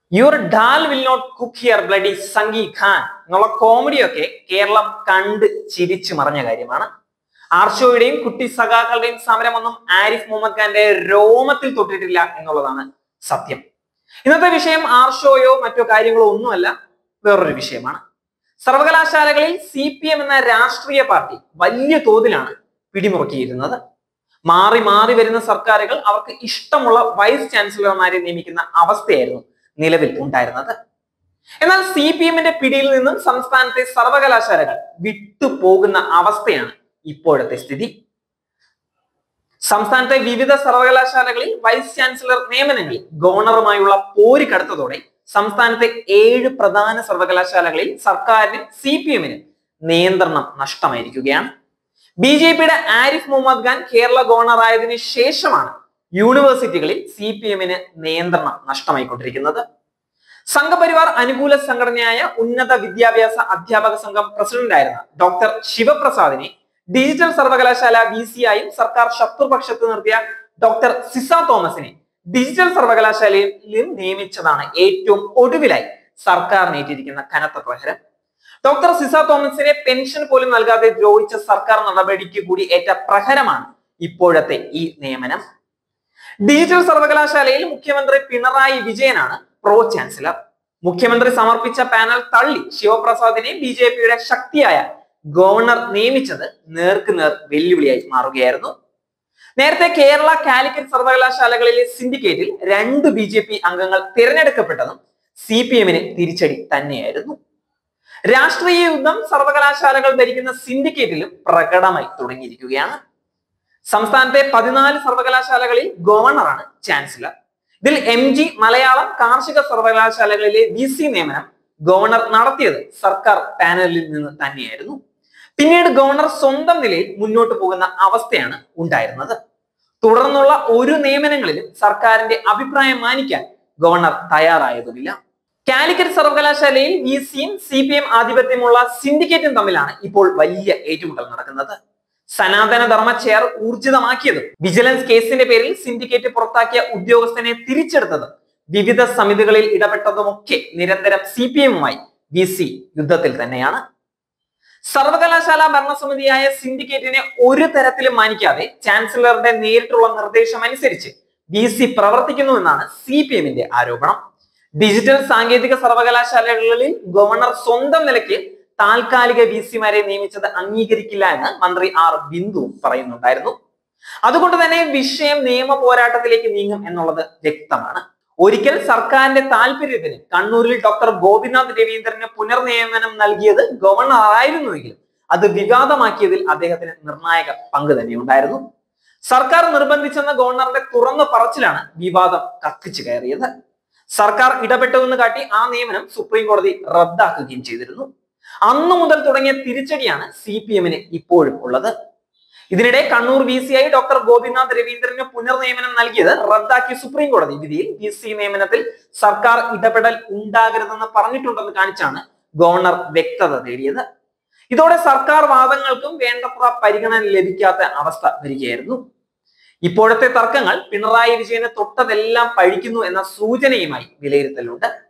your dal will not cook here bloody Sanghi Khan എന്നുള്ള കോമഡിയൊക്കെ കേരളം കണ്ട് ചിരിച്ചു മറിഞ്ഞ കാര്യമാണ് ആർഷോയുടെയും കുട്ടി സഖാക്കളുടെയും സമരമൊന്നും ആരിഫ് മുഹമ്മദ് ഖാന്റെ രോമത്തിൽ തൊട്ടിട്ടില്ല എന്നുള്ളതാണ് സത്യം ഇന്നത്തെ വിഷയം ആർഷോയോ മറ്റോ കാര്യങ്ങളോ ഒന്നുമല്ല വേറൊരു വിഷയമാണ് സർവകലാശാലകളിൽ സി പി എം എന്ന രാഷ്ട്രീയ പാർട്ടി വലിയ തോതിലാണ് പിടിമുറുക്കിയിരുന്നത് മാറി മാറി വരുന്ന സർക്കാരുകൾ അവർക്ക് ഇഷ്ടമുള്ള വൈസ് ചാൻസലർമാരെ നിയമിക്കുന്ന അവസ്ഥയായിരുന്നു നിലവിൽ ഉണ്ടായിരുന്നത് എന്നാൽ സി പി എമ്മിന്റെ പിടിയിൽ നിന്നും സംസ്ഥാനത്തെ സർവകലാശാലകൾ വിട്ടുപോകുന്ന അവസ്ഥയാണ് ഇപ്പോഴത്തെ സ്ഥിതി സംസ്ഥാനത്തെ വിവിധ സർവകലാശാലകളിൽ വൈസ് ചാൻസലർ നിയമനങ്ങളിൽ ഗവർണറുമായുള്ള പോര് കടുത്തതോടെ സംസ്ഥാനത്തെ ഏഴ് പ്രധാന സർവകലാശാലകളിൽ സർക്കാരിന് സി പി എമ്മിന് നിയന്ത്രണം നഷ്ടമായിരിക്കുകയാണ് ബി ജെ പിയുടെ ആരിഫ് മുഹമ്മദ് ഖാൻ കേരള ഗവർണർ ആയതിനു ശേഷമാണ് യൂണിവേഴ്സിറ്റികളിൽ സി പി എമ്മിന് നിയന്ത്രണം നഷ്ടമായിക്കൊണ്ടിരിക്കുന്നത് സംഘപരിവാർ അനുകൂല സംഘടനയായ ഉന്നത വിദ്യാഭ്യാസ അധ്യാപക സംഘം പ്രസിഡന്റായിരുന്ന ഡോക്ടർ ശിവപ്രസാദിനെ ഡിജിറ്റൽ സർവകലാശാല വി സി ആയും സർക്കാർ ശത്രുപക്ഷത്ത് നിർത്തിയ ഡോക്ടർ സിസ തോമസിനെ ഡിജിറ്റൽ സർവകലാശാലയിൽ നിയമിച്ചതാണ് ഏറ്റവും ഒടുവിലായി സർക്കാരിന് ഏറ്റിരിക്കുന്ന കനത്ത പ്രഹരം ഡോക്ടർ സിസ തോമസിനെ പെൻഷൻ പോലും നൽകാതെ ദ്രോഹിച്ച സർക്കാർ നടപടിക്ക് കൂടി ഏറ്റ പ്രഹരമാണ് ഇപ്പോഴത്തെ ഈ നിയമനം ഡിജിറ്റൽ സർവകലാശാലയിൽ മുഖ്യമന്ത്രി പിണറായി വിജയനാണ് പ്രോ ചാൻസലർ മുഖ്യമന്ത്രി സമർപ്പിച്ച പാനൽ തള്ളി ശിവപ്രസാദിനെ ബി ജെ പിയുടെ ശക്തിയായ ഗവർണർ നിയമിച്ചത് നേർക്ക് നേർ വെല്ലുവിളിയായി മാറുകയായിരുന്നു നേരത്തെ കേരള കാലിക്കറ്റ് സർവകലാശാലകളിലെ സിൻഡിക്കേറ്റിൽ രണ്ട് ബി ജെ പി അംഗങ്ങൾ തിരഞ്ഞെടുക്കപ്പെട്ടതും സി പി എമ്മിന് തിരിച്ചടി തന്നെയായിരുന്നു രാഷ്ട്രീയ യുദ്ധം സർവകലാശാലകൾ ഭരിക്കുന്ന സിൻഡിക്കേറ്റിലും പ്രകടമായി തുടങ്ങിയിരിക്കുകയാണ് സംസ്ഥാനത്തെ പതിനാല് സർവകലാശാലകളിൽ ഗവർണറാണ് ചാൻസലർ ഇതിൽ എം ജി മലയാളം കാർഷിക സർവകലാശാലകളിലെ വി സി നിയമനം ഗവർണർ നടത്തിയത് സർക്കാർ പാനലിൽ നിന്ന് തന്നെയായിരുന്നു പിന്നീട് ഗവർണർ സ്വന്തം നിലയിൽ മുന്നോട്ട് പോകുന്ന അവസ്ഥയാണ് ഉണ്ടായിരുന്നത് തുടർന്നുള്ള ഒരു നിയമനങ്ങളിലും സർക്കാരിന്റെ അഭിപ്രായം മാനിക്കാൻ ഗവർണർ തയ്യാറായതുമില്ല കാലിക്കറ്റ് സർവകലാശാലയിൽ വി സിയും സി പി എം ആധിപത്യമുള്ള സിൻഡിക്കേറ്റും തമ്മിലാണ് ഇപ്പോൾ വലിയ ഏറ്റുമുട്ടൽ നടക്കുന്നത് സനാതന ധർമ്മ ചെയർ ഊർജിതമാക്കിയതും വിജിലൻസ് കേസിന്റെ പേരിൽ സിൻഡിക്കേറ്റ് പുറത്താക്കിയ ഉദ്യോഗസ്ഥനെ തിരിച്ചെടുത്തതും വിവിധ സമിതികളിൽ ഇടപെട്ടതുമൊക്കെ നിരന്തരം സി പി എമ്മുമായി വി സി യുദ്ധത്തിൽ തന്നെയാണ് സർവകലാശാല ഭരണസമിതിയായ സിൻഡിക്കേറ്റിനെ ഒരു തരത്തിലും മാനിക്കാതെ ചാൻസലറുടെ നേരിട്ടുള്ള നിർദ്ദേശം അനുസരിച്ച് വി സി പ്രവർത്തിക്കുന്നുവെന്നാണ് സി പി എമ്മിന്റെ ആരോപണം ഡിജിറ്റൽ സാങ്കേതിക സർവകലാശാലകളിൽ ഗവർണർ സ്വന്തം നിലയ്ക്ക് താൽക്കാലിക വി സിമാരെ നിയമിച്ചത് അംഗീകരിക്കില്ല എന്ന് മന്ത്രി ആർ ബിന്ദു പറയുന്നുണ്ടായിരുന്നു അതുകൊണ്ട് തന്നെ വിഷയം നിയമ പോരാട്ടത്തിലേക്ക് നീങ്ങും എന്നുള്ളത് വ്യക്തമാണ് ഒരിക്കൽ സർക്കാരിന്റെ താല്പര്യത്തിന് കണ്ണൂരിൽ ഡോക്ടർ ഗോപിനാഥ് രവീന്ദ്രന് പുനർനിയമനം നൽകിയത് ഗവർണർ ആയിരുന്നുവെങ്കിലും അത് വിവാദമാക്കിയതിൽ അദ്ദേഹത്തിന് നിർണായക പങ്ക് തന്നെ ഉണ്ടായിരുന്നു സർക്കാർ നിർബന്ധിച്ചെന്ന ഗവർണറുടെ തുറന്ന പറച്ചിലാണ് വിവാദം കത്തിച്ചു കയറിയത് സർക്കാർ ഇടപെട്ടുവെന്ന് കാട്ടി ആ നിയമനം സുപ്രീം കോടതി റദ്ദാക്കുകയും ചെയ്തിരുന്നു അന്നു മുതൽ തുടങ്ങിയ തിരിച്ചടിയാണ് സി പി എമ്മിന് ഇപ്പോഴും ഉള്ളത് ഇതിനിടെ കണ്ണൂർ വി സി ആയി ഡോക്ടർ ഗോപിനാഥ് രവീന്ദ്രന് പുനർനിയമനം നൽകിയത് റദ്ദാക്കിയ സുപ്രീം കോടതി വിധിയിൽ വി സി നിയമനത്തിൽ സർക്കാർ ഇടപെടൽ ഉണ്ടാകരുതെന്ന് പറഞ്ഞിട്ടുണ്ടെന്ന് കാണിച്ചാണ് ഗവർണർ വ്യക്തത തേടിയത് ഇതോടെ സർക്കാർ വാദങ്ങൾക്കും വേണ്ടത്ര പരിഗണന ലഭിക്കാത്ത അവസ്ഥ വരികയായിരുന്നു ഇപ്പോഴത്തെ തർക്കങ്ങൾ പിണറായി വിജയനെ തൊട്ടതെല്ലാം പഴിക്കുന്നു എന്ന സൂചനയുമായി വിലയിരുത്തലുണ്ട്